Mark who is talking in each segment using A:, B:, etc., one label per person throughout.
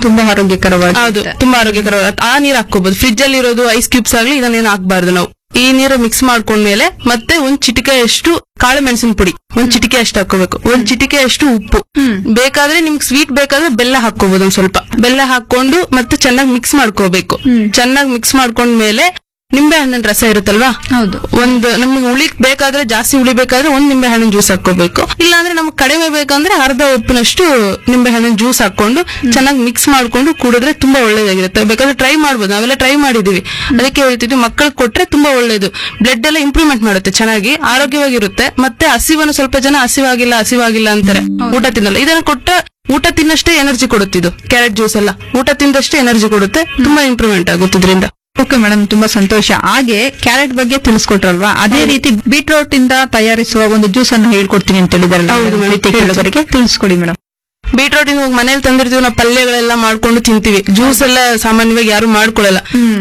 A: ತುಂಬಾ ಆರೋಗ್ಯಕರವಾಗಿ
B: ಹೌದು ತುಂಬಾ ಆರೋಗ್ಯಕರ ಆ ನೀರ್ ಹಾಕೋಬಹುದು ಫ್ರಿಜ್ ಅಲ್ಲಿ ಇರೋದು ಐಸ್ ಕ್ಯೂಬ್ಸ್ ಆಗ್ಲಿ ಇದನ್ನೇನು ಹಾಕ್ಬಾರ್ದು ನಾವು ಈ ನೀರು ಮಿಕ್ಸ್ ಮಾಡ್ಕೊಂಡ್ಮೇಲೆ ಮತ್ತೆ ಒಂದ್ ಚಿಟಿಕೆ ಅಷ್ಟು ಕಾಳು ಮೆಣಸಿನ ಪುಡಿ ಒಂದ್ ಚಿಟಿಕೆ ಅಷ್ಟು ಹಾಕೋಬೇಕು ಒಂದ್ ಚಿಟಿಕೆ ಅಷ್ಟು ಉಪ್ಪು ಬೇಕಾದ್ರೆ ನಿಮ್ಗೆ ಸ್ವೀಟ್ ಬೇಕಾದ್ರೆ ಬೆಲ್ಲ ಹಾಕೋಬಹುದು ಒಂದ್ ಸ್ವಲ್ಪ ಬೆಲ್ಲ ಹಾಕೊಂಡು ಮತ್ತೆ ಚೆನ್ನಾಗಿ ಮಿಕ್ಸ್ ಮಾಡ್ಕೋಬೇಕು ಚೆನ್ನಾಗಿ ಮಿಕ್ಸ್ ಮಾಡ್ಕೊಂಡ್ಮೇಲೆ ನಿಂಬೆ ಹಣ್ಣಿನ ರಸ ಇರುತ್ತಲ್ವಾ
A: ಹೌದು
B: ಒಂದು ನಮ್ಗೆ ಹುಳಿ ಬೇಕಾದ್ರೆ ಜಾಸ್ತಿ ಹುಳಿ ಬೇಕಾದ್ರೆ ಒಂದ್ ನಿಂಬೆ ಹಣ್ಣಿನ ಜ್ಯೂಸ್ ಹಾಕೋಬೇಕು ಇಲ್ಲಾಂದ್ರೆ ನಮ್ಗೆ ಕಡಿಮೆ ಬೇಕಂದ್ರೆ ಅರ್ಧ ಉಪ್ಪಿನಷ್ಟು ನಿಂಬೆ ಹಣ್ಣಿನ ಜ್ಯೂಸ್ ಹಾಕೊಂಡು ಚೆನ್ನಾಗಿ ಮಿಕ್ಸ್ ಮಾಡ್ಕೊಂಡು ಕುಡಿದ್ರೆ ತುಂಬಾ ಒಳ್ಳೇದಾಗಿರುತ್ತೆ ಬೇಕಾದ್ರೆ ಟ್ರೈ ಮಾಡ್ಬೋದು ನಾವೆಲ್ಲ ಟ್ರೈ ಮಾಡಿದೀವಿ ಅದಕ್ಕೆ ಹೇಳ್ತಿದ್ವಿ ಮಕ್ಕಳಿಗೆ ಕೊಟ್ರೆ ತುಂಬಾ ಒಳ್ಳೇದು ಬ್ಲಡ್ ಎಲ್ಲ ಇಂಪ್ರೂವ್ಮೆಂಟ್ ಮಾಡುತ್ತೆ ಚೆನ್ನಾಗಿ ಆರೋಗ್ಯವಾಗಿರುತ್ತೆ ಮತ್ತೆ ಹಸಿವನ್ನು ಸ್ವಲ್ಪ ಜನ ಹಸಿವಾಗಿಲ್ಲ ಹಸಿವಾಗಿಲ್ಲ ಅಂತಾರೆ ಊಟ ತಿನ್ನಲ್ಲ ಇದನ್ನ ಕೊಟ್ರೆ ಊಟ ತಿನ್ನಷ್ಟೇ ಎನರ್ಜಿ ಕೊಡುತ್ತಿದ್ದು ಕ್ಯಾರೆಟ್ ಜ್ಯೂಸ್ ಎಲ್ಲ ಊಟ ತಿಂದಷ್ಟೇ ಎನರ್ಜಿ ಕೊಡುತ್ತೆ ತುಂಬಾ ಇಂಪ್ರೂವ್ಮೆಂಟ್ ಆಗುತ್ತೆ ಇದರಿಂದ
A: ಓಕೆ ಮೇಡಮ್ ತುಂಬಾ ಸಂತೋಷ ಹಾಗೆ ಕ್ಯಾರೆಟ್ ಬಗ್ಗೆ ತಿಳಿಸ್ಕೊಟ್ರಲ್ವಾ ಅದೇ ರೀತಿ ಬೀಟ್ರೋಟ್ ಇಂದ ತಯಾರಿಸುವ ಒಂದು ಜ್ಯೂಸ್ ಅನ್ನು ಹೇಳ್ಕೊಡ್ತೀನಿ ಅಂತ ಹೇಳಿದಾರಲ್ಲ
B: ಹೌದು madam.
A: ಪ್ರೀತಿ ಕೇಳೋದರಿಗೆ ತಿಳಿಸ್ಕೊಡಿ ಮೇಡಮ್
B: ಬೀಟ್ರೋಟ್ ಇನ್ನು ಮನೇಲಿ ತಂದಿರ್ತೀವಿ ನಾವು ಪಲ್ಯಗಳೆಲ್ಲ ಮಾಡ್ಕೊಂಡು ತಿಂತೀವಿ ಜ್ಯೂಸ್ ಎಲ್ಲ ಸಾಮಾನ್ಯವಾಗಿ ಯಾರು ಮಾಡ್ಕೊಳ್ಳಲ್ಲ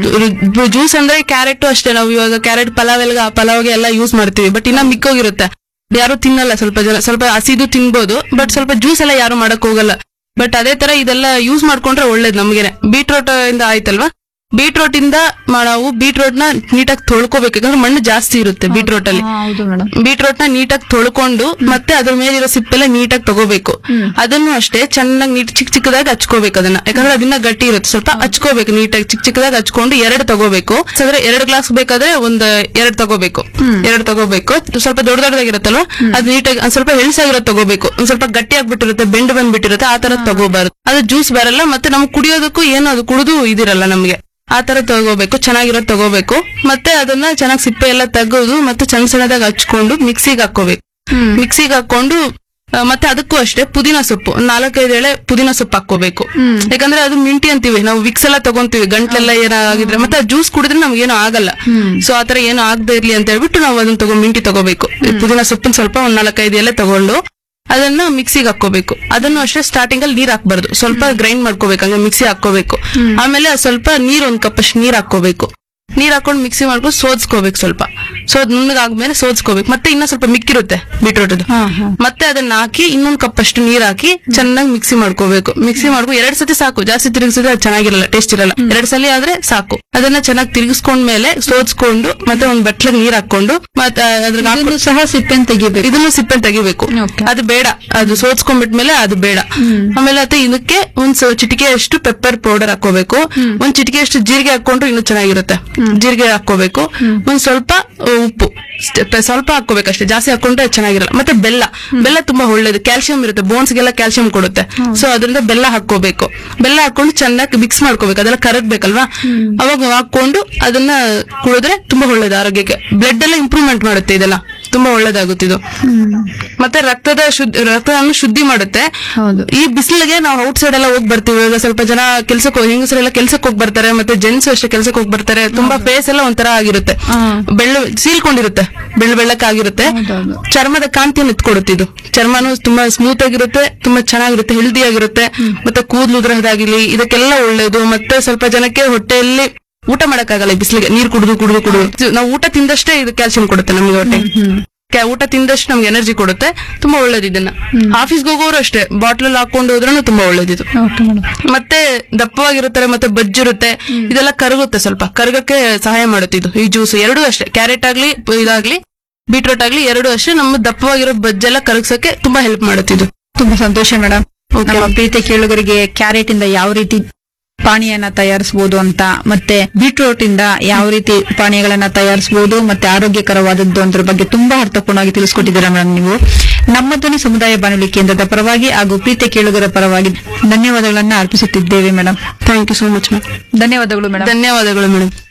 B: ಜ್ಯೂಸ್ ಅಂದ್ರೆ ಕ್ಯಾರೆಟ್ ಅಷ್ಟೇ ನಾವು ಇವಾಗ ಕ್ಯಾರೆಟ್ ಪಲಾವ್ ಎಲ್ಲ ಪಲಾವ್ಗೆ ಎಲ್ಲ ಯೂಸ್ ಮಾಡ್ತೀವಿ ಬಟ್ ಇನ್ನ ಮಿಕ್ಕೋಗಿರುತ್ತೆ ಯಾರು ತಿನ್ನಲ್ಲ ಸ್ವಲ್ಪ ಜನ ಸ್ವಲ್ಪ ಹಸಿದು ತಿನ್ಬೋದು ಬಟ್ ಸ್ವಲ್ಪ ಜ್ಯೂಸ್ ಎಲ್ಲ ಯಾರು ಮಾಡಕ್ ಹೋಗಲ್ಲ ಬಟ್ ಅದೇ ತರ ಇದೆಲ್ಲ ಯೂಸ್ ಮಾಡ್ಕೊಂಡ್ರೆ ಒಳ್ಳೇದು ನಮ್ಗೆನೆ ಬೀಟ್ರೋಟ್ ಇಂದ ಆಯ್ತಲ್ವಾ ಬೀಟ್ರೋಟ್ ಇಂದ ಮ- ನಾವು ಬೀಟ್ರೋಟ್ ನ ನೀಟಾಗಿ ತೊಳ್ಕೊಬೇಕು ಯಾಕಂದ್ರೆ ಮಣ್ಣು ಜಾಸ್ತಿ ಇರುತ್ತೆ ಬೀಟ್ರೋಟ್ ಅಲ್ಲಿ
A: ಹೌದು ಮೇಡಮ್
B: ಬೀಟ್ರೋಟ್ ನ ನೀಟಾಗಿ ತೊಳ್ಕೊಂಡು ಮತ್ತೆ ಅದ್ರ ಮೇಲಿರೋ ಸಿಪ್ಪೆಲ್ಲ ನೀಟಾಗಿ ತಗೋಬೇಕು ಅದನ್ನು ಅಷ್ಟೇ ಚೆನ್ನಾಗಿ ನೀಟ್ ಚಿಕ್ಕ ಚಿಕ್ಕದಾಗಿ ಹಚ್ಕೋಬೇಕು ಅದನ್ನ ಯಾಕಂದ್ರೆ ಅದನ್ನ ಗಟ್ಟಿ ಇರುತ್ತೆ ಸ್ವಲ್ಪ ಹಚ್ಕೋಬೇಕು ನೀಟಾಗಿ ಚಿಕ್ಕ ಚಿಕ್ಕದಾಗಿ ಹಚ್ಕೊಂಡು ಎರಡು ತಗೋಬೇಕು ಅಂದ್ರೆ ಎರಡು ಗ್ಲಾಸ್ ಬೇಕಾದ್ರೆ ಒಂದ್ ಎರಡು ತಗೋಬೇಕು ಎರಡು ತಗೋಬೇಕು ಸ್ವಲ್ಪ ದೊಡ್ಡ ದೊಡ್ಡದಾಗಿರುತ್ತಲ್ವಾ ಅದು ನೀಟಾಗಿ ಒಂದ್ ಸ್ವಲ್ಪ ಹೆಲ್ಸಾಗಿರೋದು ತಗೋಬೇಕು ಒಂದ್ ಸ್ವಲ್ಪ ಗಟ್ಟಿ ಆಗ್ಬಿಟ್ಟಿರುತ್ತೆ ಬೆಂಡ್ ಬಂದ್ಬಿಟ್ಟಿರುತ್ತೆ ಆ ತರ ತಗೋಬಾರ್ದು ಅದು ಜ್ಯೂಸ್ ಬರಲ್ಲ ಮತ್ತೆ ನಮ್ಗೆ ಕುಡಿಯೋದಕ್ಕೂ ಏನು ಅದು ಕುಡಿದು ಇದಿರಲ್ಲ ನಮ್ಗೆ ಆ ತರ ತಗೋಬೇಕು ಚೆನ್ನಾಗಿರೋದು ತಗೋಬೇಕು ಮತ್ತೆ ಅದನ್ನ ಚೆನ್ನಾಗಿ ಸಿಪ್ಪೆ ಎಲ್ಲ ತೆಗೆದು ಮತ್ತೆ ಸಣ್ಣ ಸಣ್ಣದಾಗಿ ಹಚ್ಕೊಂಡು ಮಿಕ್ಸಿಗೆ ಹಾಕೋಬೇಕು ಮಿಕ್ಸಿಗೆ ಹಾಕೊಂಡು ಆ, ಮತ್ತೆ ಅದಕ್ಕೂ ಅಷ್ಟೇ ಪುದೀನ ಸೊಪ್ಪು ಒಂದ್ ನಾಲ್ಕೈದು ಎಳೆ ಪುದೀನ ಸೊಪ್ಪು ಹಾಕೋಬೇಕು ಯಾಕಂದ್ರೆ ಅದು ಮಿಂಟಿ ಅಂತೀವಿ ನಾವು ವಿಕ್ಸ್ ಎಲ್ಲ ತಗೊಂತೀವಿ ಗಂಟ್ಲೆಲ್ಲ ಏನಾಗಿದ್ರೆ ಮತ್ತೆ ಜ್ಯೂಸ್ ಕುಡಿದ್ರೆ ನಮ್ಗೆ ಏನೂ ಆಗಲ್ಲ ಸೊ ಆತರ ಏನು ಆಗದೆ ಇರ್ಲಿ ಅಂತ ಹೇಳ್ಬಿಟ್ಟು ನಾವು ಅದನ್ನ ತಗೋ ಮಿಂಟಿ ತಗೋಬೇಕು ಈ ಪುದೀನ ಸೊಪ್ಪನ್ನ ಸ್ವಲ್ಪ ಒಂದ್ ನಾಲ್ಕೈದು ಎಲೆ ತಗೊಂಡು ಅದನ್ನ ಮಿಕ್ಸಿಗೆ ಹಾಕೋಬೇಕು ಅದನ್ನು ಅಷ್ಟೇ ಸ್ಟಾರ್ಟಿಂಗ್ ಅಲ್ಲಿ ನೀರ್ ಹಾಕ್ಬಾರ್ದು ಸ್ವಲ್ಪ ಗ್ರೈಂಡ್ ಮಾಡ್ಕೋಬೇಕು ಹಂಗೆ ಮಿಕ್ಸಿ ಹಾಕೋಬೇಕು ಆಮೇಲೆ ಅದ್ ಸ್ವಲ್ಪ ನೀರ್ ಒಂದ್ ಕಪ್ ಅಷ್ಟು ನೀರ್ ಹಾಕೋಬೇಕು ನೀರ್ ಹಾಕೊಂಡು ಮಿಕ್ಸಿ ಮಾಡ್ಕೊಂಡು ಸೋದ್ಸ್ಕೋಬೇಕು ಸ್ವಲ್ಪ ಸೋದ್ ನುಣ್ಣಗಾದ್ಮೇಲೆ ಸೋದ್ಸ್ಕೋಬೇಕು ಮತ್ತೆ ಇನ್ನ ಸ್ವಲ್ಪ ಮಿಕ್ಕಿರುತ್ತೆ ಬೀಟ್ರೋಟ್ ಮತ್ತೆ ಅದನ್ನ ಹಾಕಿ ಇನ್ನೊಂದ್ ಕಪ್ ಅಷ್ಟು ನೀರ್ ಹಾಕಿ ಚೆನ್ನಾಗಿ ಮಿಕ್ಸಿ ಮಾಡ್ಕೋಬೇಕು ಮಿಕ್ಸಿ ಮಾಡ್ಕೊ ಎರಡ್ ಸತಿ ಸಾಕು ಜಾಸ್ತಿ ತಿರುಗಿಸಿದ್ರೆ ಅದು ಚೆನ್ನಾಗಿರಲ್ಲ ಟೇಸ್ಟ್ ಇರಲ್ಲ ಎರಡ್ ಸಲ ಆದ್ರೆ ಸಾಕು ಅದನ್ನ ಚೆನ್ನಾಗಿ ತಿರುಗಿಸ್ಕೊಂಡ್ಮೇಲೆ ಸೋದ್ಸ್ಕೊಂಡು ಮತ್ತೆ ಒಂದ್ ಬಟ್ಲಿಗೆ ನೀರ್ ಹಾಕೊಂಡು ಮತ್ತೆ ಅದ್ರ
A: ಇದನ್ನು ಸಹ ಸಿಪ್ಪೆನ್ ತೆಗಿಬೇಕು
B: ಇದನ್ನು ಸಿಪ್ಪೆ ತೆಗಿಬೇಕು
A: Okay.
B: ಅದು ಬೇಡ ಅದು ಸೋಚ್ಕೊಂಡ್ಬಿಟ್ಮೇಲೆ ಅದು ಬೇಡ ಆಮೇಲೆ ಮತ್ತೆ ಇದಕ್ಕೆ ಒಂದ್ ಸ- ಚಿಟಿಕೆ ಅಷ್ಟು ಪೆಪ್ಪರ್ ಪೌಡರ್ ಹಾಕೋಬೇಕು ಒಂದ್ ಚಿಟಿಕೆ ಅಷ್ಟು ಜೀರಿಗೆ ಹಾಕೊಂಡ್ರು ಇನ್ನೂ ಚೆನ್ನಾಗಿರುತ್ತೆ ಜೀರಿಗೆ ಹಾಕೋಬೇಕು ಒಂದ್ ಸ್ವಲ್ಪ ಆ, ಉಪ್ಪು ಸ್ಟ್- ಪ- ಸ್ವಲ್ಪ ಹಾಕೋಬೇಕಷ್ಟೇ ಜಾಸ್ತಿ ಹಾಕೊಂಡ್ರೆ ಚೆನ್ನಾಗಿರಲ್ಲ ಮತ್ತೆ ಬೆಲ್ಲ ಬೆಲ್ಲ ತುಂಬಾ ಒಳ್ಳೇದು ಕ್ಯಾಲ್ಸಿಯಂ ಇರುತ್ತೆ ಬೋನ್ಸ್ಗೆಲ್ಲ ಕ್ಯಾಲ್ಸಿಯಂ ಕೊಡುತ್ತೆ ಸೊ ಅದರಿಂದ ಬೆಲ್ಲ ಹಾಕೋಬೇಕು ಬೆಲ್ಲ ಹಾಕೊಂಡು ಚೆನ್ನಾಗಿ ಮಿಕ್ಸ್ ಮಾಡ್ಕೋಬೇಕು ಅದೆಲ್ಲ ಕರಗ್ಬೇಕಲ್ವಾ ಅವಾಗ ಹಾಕೊಂಡು ಅದನ್ನ ಕುಡಿದ್ರೆ ತುಂಬಾ ಒಳ್ಳೇದು ಆರೋಗ್ಯಕ್ಕೆ ಬ್ಲಡ್ ಎಲ್ಲ ಇಂಪ್ರೂವ್ಮೆಂಟ್ ಮಾಡುತ್ತೆ ಇದೆಲ್ಲ ತುಂಬಾ ಒಳ್ಳೇದಾಗುತ್ತೆ ಇದು ಮತ್ತೆ ರಕ್ತದ ಶುದ್ಧ ರಕ್ತವನ್ನು ಶುದ್ಧಿ ಮಾಡುತ್ತೆ
A: ಹೌದು
B: ಈ ಬಿಸಿಲಿಗೆ ನಾವು ಔಟ್ ಸೈಡ್ ಎಲ್ಲ ಹೋಗಿ ಬರ್ತೀವಿ ಇವಾಗ ಸ್ವಲ್ಪ ಜನ ಕೆಲ್ಸಕ್ಕೆ ಹೋಗಿ ಹೆಂಗಸರೆಲ್ಲ ಕೆಲ್ಸಕ್ಕೆ ಹೋಗಿ ಬರ್ತಾರೆ ಮತ್ತೆ ಜೆಂಟ್ಸ್ ಅಷ್ಟೇ ಕೆಲ್ಸಕ್ಕೆ ಹೋಗಿ ಬರ್ತಾರೆ ತುಂಬಾ ಫೇಸ್ ಎಲ್ಲ ಒಂಥರ ಆಗಿರುತ್ತೆ ಬೆಳ್ಳು ಸೀಲ್ಕೊಂಡಿರುತ್ತೆ ಬೆಳ್ಳು ಬೆಳ್ಳಕ್ಕಾಗಿರುತ್ತೆ
A: ಹೌದೌದು.
B: ಚರ್ಮದ ಕಾಂತಿಯನ್ನು ಎತ್ಕೊಡುತ್ತೆ ಇದು ಚರ್ಮನು ತುಂಬಾ ಸ್ಮೂತ್ ಆಗಿರುತ್ತೆ ತುಂಬಾ ಚೆನ್ನಾಗಿರುತ್ತೆ ಹೆಲ್ದಿ ಆಗಿರುತ್ತೆ ಮತ್ತೆ ಕೂದಲು ಉದ್ರಹದಾಗಿರ್ಲಿ ಇದಕ್ಕೆಲ್ಲ ಒಳ್ಳೇದು ಮತ್ತೆ ಸ್ವಲ್ಪ ಜನಕ್ಕೆ ಹೊಟ್ಟೆಯಲ್ಲಿ ಊಟ ಮಾಡಕ್ಕಾಗಲ್ಲ ಈ ಬಿಸಿಲಿಗೆ ನೀರ್ ಕುಡಿದು ಕುಡಿದು ಕುಡಿದು ನಾವು ಊಟ ತಿಂದಷ್ಟೇ ಇದು ಕ್ಯಾಲ್ಸಿಯಂ ಕೊಡುತ್ತೆ ನಮಗೆ ಹೊಟ್ಟೆ ಕ್ಯಾ- ಊಟ ತಿಂದಷ್ಟು ನಮ್ಗೆ ಎನರ್ಜಿ ಕೊಡುತ್ತೆ ತುಂಬಾ ಒಳ್ಳೇದು ಇದನ್ನ ಆಫೀಸ್ಗೆ ಹೋಗೋರು ಅಷ್ಟೇ ಬಾಟ್ಲಲ್ಲಿ ಹಾಕೊಂಡು ಹೋದ್ರೂ ತುಂಬಾ ಒಳ್ಳೇದಿದು
A: ಓಕೆ ಮೇಡಮ್
B: ಮತ್ತೆ ದಪ್ಪವಾಗಿರುತ್ತಾರೆ ಮತ್ತೆ ಬಜ್ಜಿರುತ್ತೆ ಇದೆಲ್ಲ ಕರಗುತ್ತೆ ಸ್ವಲ್ಪ ಕರಗಕ್ಕೆ ಸಹಾಯ ಮಾಡುತ್ತೆ ಇದು ಈ ಜ್ಯೂಸ್ ಎರಡೂ ಅಷ್ಟೇ ಕ್ಯಾರೆಟ್ ಆಗ್ಲಿ ಇದಾಗ್ಲಿ ಬೀಟ್ರೋಟ್ ಆಗ್ಲಿ ಎರಡು ಅಷ್ಟೇ ನಮ್ಮ ದಪ್ಪವಾಗಿರೋ ಬಜ್ಜೆಲ್ಲ ಕರಗ್ಸಕ್ಕೆ ತುಂಬಾ ಹೆಲ್ಪ್ ಮಾಡುತ್ತೆ ಇದು
A: ತುಂಬಾ ಸಂತೋಷ ಮೇಡಮ್ ನಮ್ಮ ಪ್ರೀತಿ ಕೇಳುಗರಿಗೆ ಕ್ಯಾರೆಟ್ ಇಂದ ಯಾವ ರೀತಿ ಪಾನೀಯನ ತಯಾರಿಸಬಹುದು ಅಂತ ಮತ್ತೆ ಬೀಟ್ರೋಟ್ ಇಂದ ಯಾವ ರೀತಿ ಪಾನೀಯಗಳನ್ನ ತಯಾರಿಸಬಹುದು ಮತ್ತೆ ಆರೋಗ್ಯಕರವಾದದ್ದು ಅದ್ರ ಬಗ್ಗೆ ತುಂಬಾ ಅರ್ಥಪೂರ್ಣವಾಗಿ ತಿಳಿಸ್ಕೊಟ್ಟಿದ್ದೀರಾ ಮೇಡಮ್ ನೀವು ನಮ್ಮ ಧ್ವನಿ ಸಮುದಾಯ ಬಾನುಲಿ ಕೇಂದ್ರದ ಪರವಾಗಿ ಹಾಗೂ ಪ್ರೀತಿ ಕೇಳುಗರ ಪರವಾಗಿ ಧನ್ಯವಾದಗಳನ್ನ ಅರ್ಪಿಸುತ್ತಿದ್ದೇವೆ madam
B: thank you so much madam
A: ಧನ್ಯವಾದಗಳು ಮೇಡಮ್
B: ಧನ್ಯವಾದಗಳು ಮೇಡಮ್